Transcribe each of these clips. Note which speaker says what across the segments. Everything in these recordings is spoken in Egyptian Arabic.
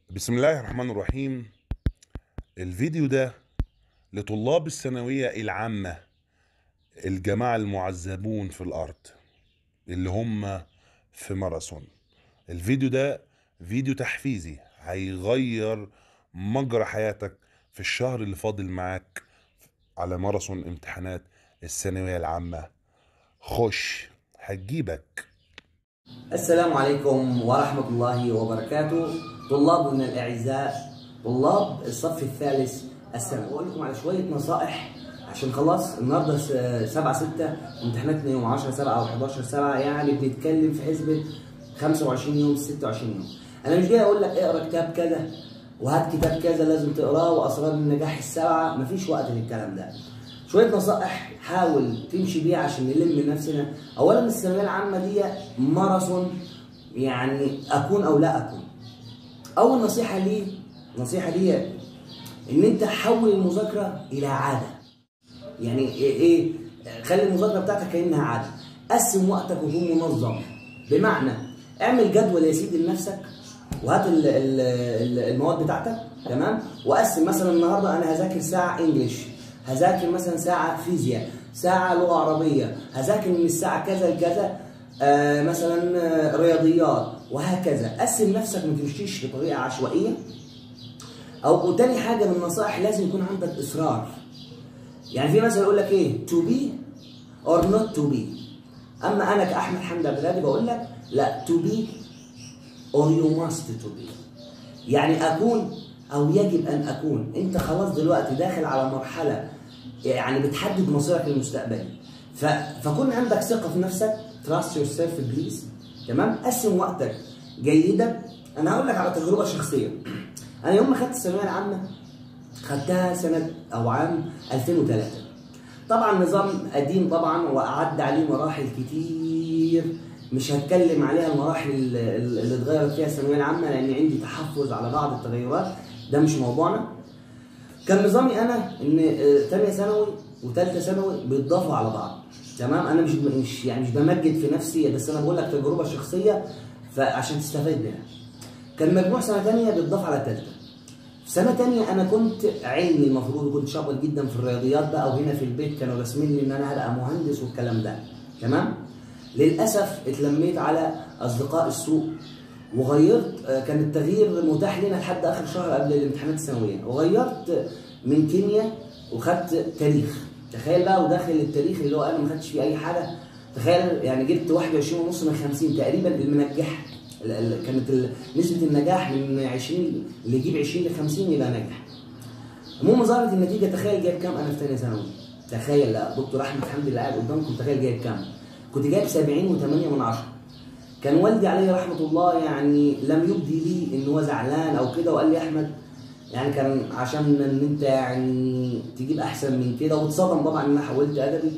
Speaker 1: بسم الله الرحمن الرحيم الفيديو ده لطلاب الثانوية العامة الجماعة المعذبون في الأرض اللي هم في ماراثون الفيديو ده فيديو تحفيزي هيغير مجرى حياتك في الشهر اللي فاضل معاك على ماراثون امتحانات الثانوية العامة خش هتجيبك
Speaker 2: السلام عليكم ورحمة الله وبركاته طلابنا الأعزاء طلاب الصف الثالث الثانوي أقول لكم على شوية نصائح عشان خلاص النهارده 7 6 امتحاناتنا يوم 10 7 او 11 7 يعني بنتكلم في حسبة 25 يوم 26 يوم انا مش جاي اقول لك اقرا كتاب كذا وهات كتاب كذا لازم تقراه واسرار النجاح السبعه مفيش وقت للكلام ده شويه نصائح حاول تمشي بيها عشان نلم نفسنا اولا الثانويه العامه دي ماراثون يعني اكون او لا اكون اول نصيحه لي نصيحه لي ان انت حول المذاكره الى عاده يعني ايه, إيه خلي المذاكره بتاعتك كانها عاده قسم وقتك وكون منظم بمعنى اعمل جدول يا سيدي لنفسك وهات ال- ال- ال- المواد بتاعتك تمام وقسم مثلا النهارده انا هذاكر ساعه انجليش هذاكر مثلا ساعه فيزياء ساعه لغه عربيه هذاكر من الساعه كذا لكذا آه مثلا آه، رياضيات وهكذا قسم نفسك ما تمشيش بطريقه عشوائيه او وتاني حاجه من النصائح لازم يكون عندك اصرار يعني في مثل يقول لك ايه to be or not to be اما انا كاحمد حمدي عبد الهادي بقول لك لا to be or you must to be يعني اكون او يجب ان اكون انت خلاص دلوقتي داخل على مرحله يعني بتحدد مصيرك المستقبلي ف... فكون عندك ثقه في نفسك trust yourself بليز تمام قسم وقتك جيدا انا هقول لك على تجربه شخصيه انا يوم ما خدت الثانويه العامه خدتها سنه او عام 2003 طبعا نظام قديم طبعا وعدى عليه مراحل كتير مش هتكلم عليها المراحل اللي اللي اتغيرت فيها الثانويه العامه لان عندي تحفظ على بعض التغيرات ده مش موضوعنا كان نظامي انا ان آه، تانية ثانوي وثالثه ثانوي بيتضافوا على بعض تمام انا مش مش يعني مش بمجد في نفسي بس انا بقول لك تجربه شخصيه فعشان تستفاد منها كان مجموع سنه ثانيه بيتضاف على ثالثه في سنه تانية انا كنت علمي المفروض وكنت شاطر جدا في الرياضيات بقى وهنا في البيت كانوا راسمين لي ان انا هبقى مهندس والكلام ده تمام للاسف اتلميت على اصدقاء السوق وغيرت آه، كان التغيير متاح لنا لحد اخر شهر قبل الامتحانات الثانويه وغيرت من كيمياء وخدت تاريخ تخيل بقى وداخل التاريخ اللي هو انا ما خدتش فيه اي حاجه تخيل يعني جبت 21 ونص من 50 تقريبا المنجح ال- ال- كانت ال- نسبه النجاح من 20 اللي يجيب 20 ل 50 يبقى ناجح المهم ظهرت النتيجه تخيل جايب كام انا في ثانيه ثانوي تخيل لا دكتور احمد حمدي اللي قاعد قدامكم تخيل جايب كام كنت جايب 70 و8 من 10 كان والدي عليه رحمه الله يعني لم يبدي لي ان هو زعلان او كده وقال لي يا احمد يعني كان عشان ان انت يعني تجيب احسن من كده واتصدم طبعا ان انا حولت ادبي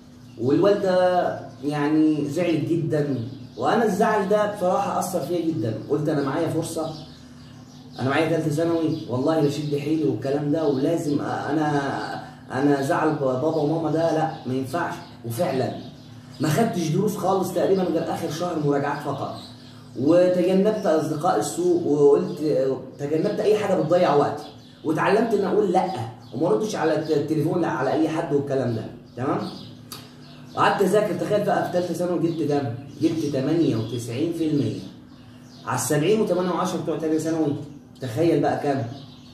Speaker 2: والوالده يعني زعلت جدا وانا الزعل ده بصراحه اثر فيا جدا قلت انا معايا فرصه انا معايا ثالثه ثانوي والله بشد حيلي والكلام ده ولازم انا انا زعل بابا وماما ده لا ما ينفعش وفعلا ما خدتش دروس خالص تقريبا غير اخر شهر مراجعات فقط وتجنبت اصدقاء السوق وقلت تجنبت اي حاجه بتضيع وقتي واتعلمت ان اقول لا وما ردش على التليفون لا على اي حد والكلام ده تمام قعدت اذاكر تخيل بقى في ثالثه ثانوي جبت كام؟ جبت 98% على ال 70 و8 و10 بتوع ثانيه ثانوي تخيل بقى كام؟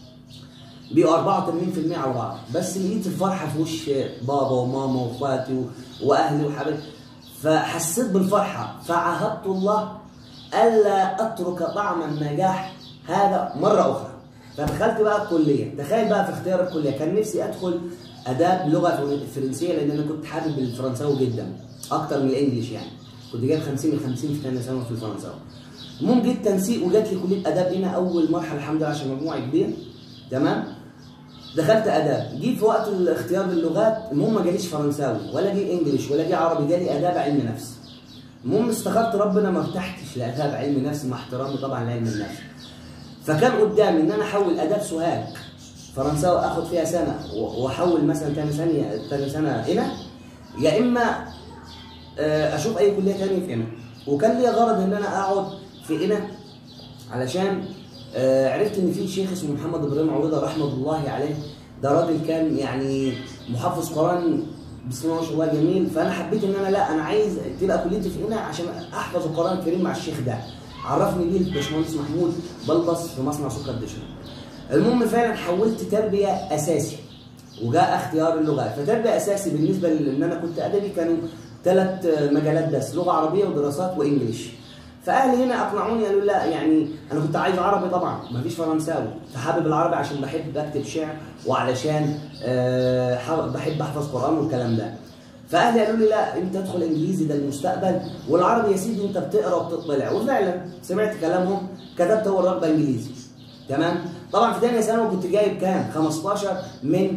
Speaker 2: بقوا 84% على بعض بس لقيت الفرحه في وش بابا وماما واخواتي و- واهلي وحبايبي فحسيت بالفرحه فعاهدت الله الا اترك طعم النجاح هذا مره اخرى فدخلت بقى الكليه تخيل بقى في اختيار الكليه كان نفسي ادخل اداب لغه فرنسيه لان انا كنت حابب الفرنساوي جدا اكتر من الانجليش يعني كنت جايب 50 من 50 في ثانيه ثانوي في الفرنساوي المهم جيت تنسيق وجات لي كليه اداب هنا اول مرحله الحمد لله عشان مجموعي كبير تمام دخلت اداب جيت في وقت الاختيار للغات المهم ما جاليش فرنساوي ولا جه انجليش ولا جه عربي جالي اداب علم نفس المهم استخرت ربنا ما ارتحتش لاداب علم نفس مع احترامي طبعا لعلم النفس فكان قدامي ان انا احول اداب سوهاج فرنساوي اخد فيها سنه و- واحول مثلا ثاني ثانيه ثاني سنه هنا يا اما آه، اشوف اي كليه ثانيه في هنا وكان لي غرض ان انا اقعد في هنا علشان آه، عرفت ان في شيخ اسمه محمد ابراهيم عويضه رحمه الله عليه ده راجل كان يعني محافظ قران بسم الله ما شاء الله جميل فانا حبيت ان انا لا انا عايز تبقى كليتي في هنا عشان احفظ القران الكريم مع الشيخ ده عرفني بيه الباشمهندس محمود بلبص في مصنع سكر دشنا المهم فعلا حولت تربيه اساسي وجاء اختيار اللغات فتربيه اساسي بالنسبه لان انا كنت ادبي كانوا ثلاث مجالات بس لغه عربيه ودراسات وانجليش فاهلي هنا اقنعوني قالوا لا يعني انا كنت عايز عربي طبعا مفيش فرنساوي فحابب العربي عشان بحب اكتب شعر وعلشان آه، حاب- بحب احفظ قران والكلام ده فاهلي قالوا لي لا انت ادخل انجليزي ده المستقبل والعربي يا سيدي انت بتقرا وبتطلع وفعلا سمعت كلامهم كتبت اول رغبه انجليزي تمام طبعا في ثانيه ثانوي كنت جايب كام 15 من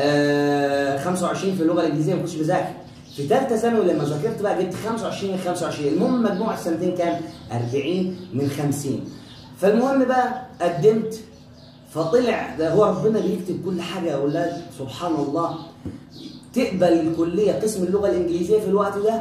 Speaker 2: آه 25 في اللغه الانجليزيه ما كنتش بذاكر في ثالثه ثانوي لما ذاكرت بقى جبت 25 من 25 المهم مجموع السنتين كام 40 من 50 فالمهم بقى قدمت فطلع ده هو ربنا بيكتب كل حاجه يا اولاد سبحان الله تقبل الكليه قسم اللغه الانجليزيه في الوقت ده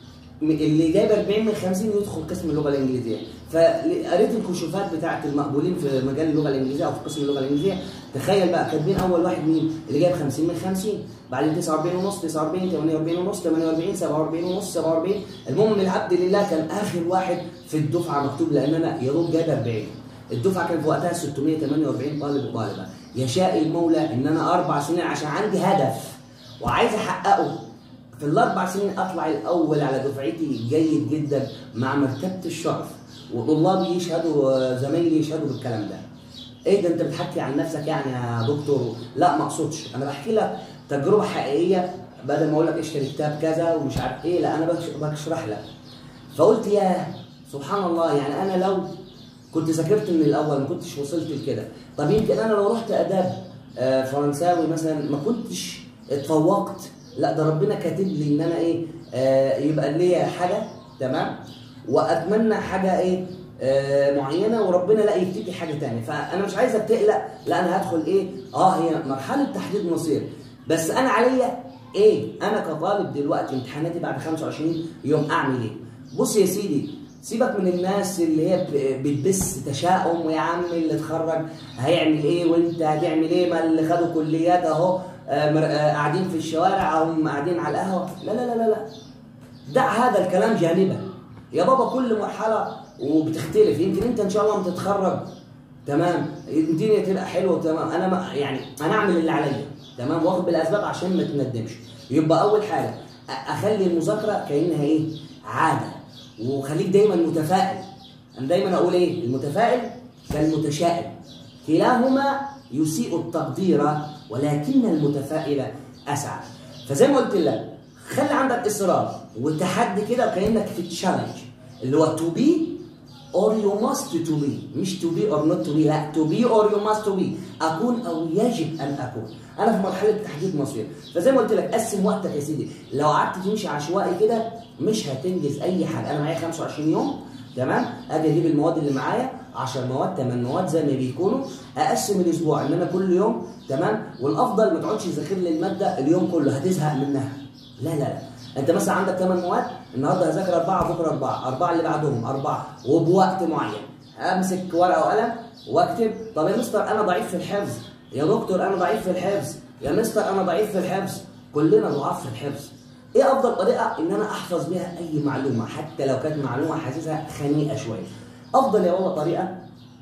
Speaker 2: اللي جايب 40 من 50 يدخل قسم اللغه الانجليزيه فقريت الكشوفات بتاعت المقبولين في مجال اللغه الانجليزيه او في قسم اللغه الانجليزيه تخيل بقى كاتبين اول واحد مين اللي جايب 50 من 50 بعدين 49 ونص 49 48 ونص 48 47 ونص 47 المهم العبد لله كان اخر واحد في الدفعه مكتوب لان انا يا دوب جايب 40 الدفعه كان في وقتها 648 طالب وطالبه يشاء المولى ان انا اربع سنين عشان عندي هدف وعايز احققه في الاربع سنين اطلع الاول على دفعتي جيد جدا مع مرتبه الشرف وطلابي يشهدوا زمايلي يشهدوا بالكلام ده ايه ده انت بتحكي عن نفسك يعني يا دكتور لا ما اقصدش انا بحكي لك تجربه حقيقيه بدل ما اقول لك اشتري كتاب كذا ومش عارف ايه لا انا بش- بشرح لك فقلت يا سبحان الله يعني انا لو كنت ذاكرت من الاول ما كنتش وصلت لكده طب يمكن انا لو رحت اداب آه، فرنساوي مثلا ما كنتش اتفوقت لا ده ربنا كاتب لي ان انا ايه آه، يبقى ليا حاجه تمام واتمنى حاجه ايه آه، معينه وربنا لا يكتب لي حاجه تانية فانا مش عايزك تقلق لا انا هدخل ايه اه هي مرحله تحديد مصير بس انا عليا ايه انا كطالب دلوقتي امتحاناتي بعد 25 يوم اعمل ايه بص يا سيدي سيبك من الناس اللي هي ب- بتبث تشاؤم ويا عم اللي اتخرج هيعمل ايه وانت هتعمل ايه ما اللي خدوا كليات اهو آه، مر- آه، قاعدين في الشوارع او هم قاعدين على القهوه لا لا لا لا لا دع هذا الكلام جانبا يا بابا كل مرحله وبتختلف يمكن انت ان شاء الله لما تتخرج تمام الدنيا تبقى حلوه تمام انا ما يعني انا اعمل اللي عليا تمام واخد بالاسباب عشان ما تندمش يبقى اول حاجه أ- اخلي المذاكره كانها ايه عاده وخليك دايما متفائل انا دايما اقول ايه المتفائل كالمتشائم كلاهما يسيء التقدير ولكن المتفائل اسعد فزي ما قلت لك خلي عندك اصرار وتحدي كده وكانك في تشالنج اللي هو تو بي or you must to be مش to be or not to be لا to be or you must to be اكون او يجب ان اكون انا في مرحله تحديد مصير فزي ما قلت لك قسم وقتك يا سيدي لو قعدت تمشي عشوائي كده مش هتنجز اي حاجه انا معايا 25 يوم تمام اجي اجيب المواد اللي معايا 10 مواد 8 مواد زي ما بيكونوا اقسم الاسبوع ان انا كل يوم تمام والافضل ما تقعدش تذاكر لي الماده اليوم كله هتزهق منها لا لا لا انت مثلا عندك 8 مواد النهارده هذاكر اربعه بكره اربعه اربعه اللي بعدهم اربعه وبوقت معين امسك ورقه وقلم واكتب طب يا مستر انا ضعيف في الحفظ يا دكتور انا ضعيف في الحفظ يا مستر انا ضعيف في الحفظ كلنا ضعاف في الحفظ ايه افضل طريقه ان انا احفظ بيها اي معلومه حتى لو كانت معلومه حاسسها خنيقه شويه افضل يا والله طريقه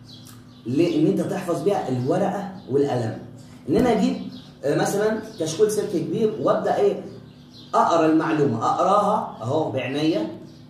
Speaker 2: لان انت تحفظ بيها الورقه والقلم ان انا اجيب آه، مثلا كشكول سلك كبير وابدا ايه اقرا المعلومه اقراها اهو بعينيا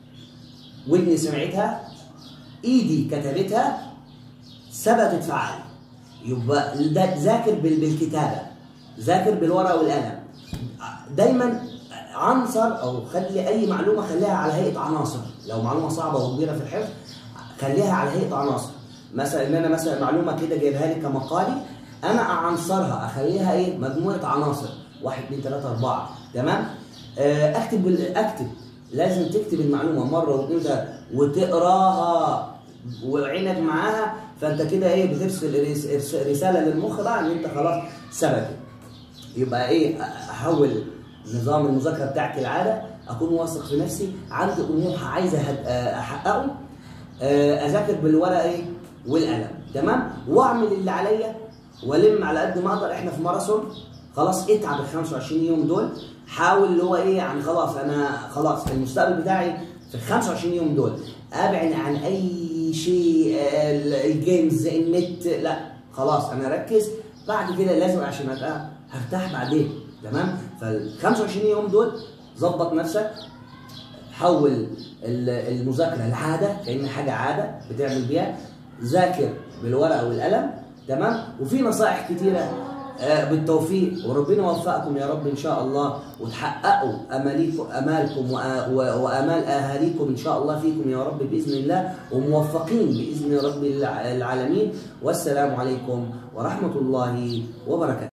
Speaker 2: ودني سمعتها ايدي كتبتها ثبتت في عقلي يبقى ده ذاكر بال- بالكتابه ذاكر بالورقه والقلم دايما عنصر او خلي اي معلومه خليها على هيئه عناصر لو معلومه صعبه وكبيره في الحفظ خليها على هيئه عناصر مثلا ان انا مثلا معلومه كده جايبها لي كمقالي انا اعنصرها اخليها ايه مجموعه عناصر واحد اثنين ثلاثه اربعه تمام آه، اكتب بال- اكتب لازم تكتب المعلومه مره واثنين وثلاثه وتقراها وعينك معاها فانت كده ايه بترسل رس- رس- رساله للمخ بقى ان انت خلاص ثبتت يبقى ايه احول نظام المذاكره بتاعتي العاده اكون واثق في نفسي عندي طموح عايز أهد- احققه آه، اذاكر بالورقه ايه والقلم تمام واعمل اللي عليا والم على قد ما اقدر احنا في ماراثون خلاص اتعب ال 25 يوم دول حاول اللي هو ايه يعني خلاص انا خلاص المستقبل بتاعي في ال 25 يوم دول ابعد عن اي شيء آه، ال- الجيمز النت لا خلاص انا اركز بعد كده لازم عشان ابقى هرتاح بعدين تمام فال 25 يوم دول ظبط نفسك حول ال- المذاكره لعاده كأن حاجه عاده بتعمل بيها ذاكر بالورقه والقلم تمام وفي نصائح كتيره آه، بالتوفيق وربنا يوفقكم يا رب ان شاء الله وتحققوا اماليكم امالكم وآ- و- وامال اهاليكم ان شاء الله فيكم يا رب باذن الله وموفقين باذن رب الع- العالمين والسلام عليكم ورحمه الله وبركاته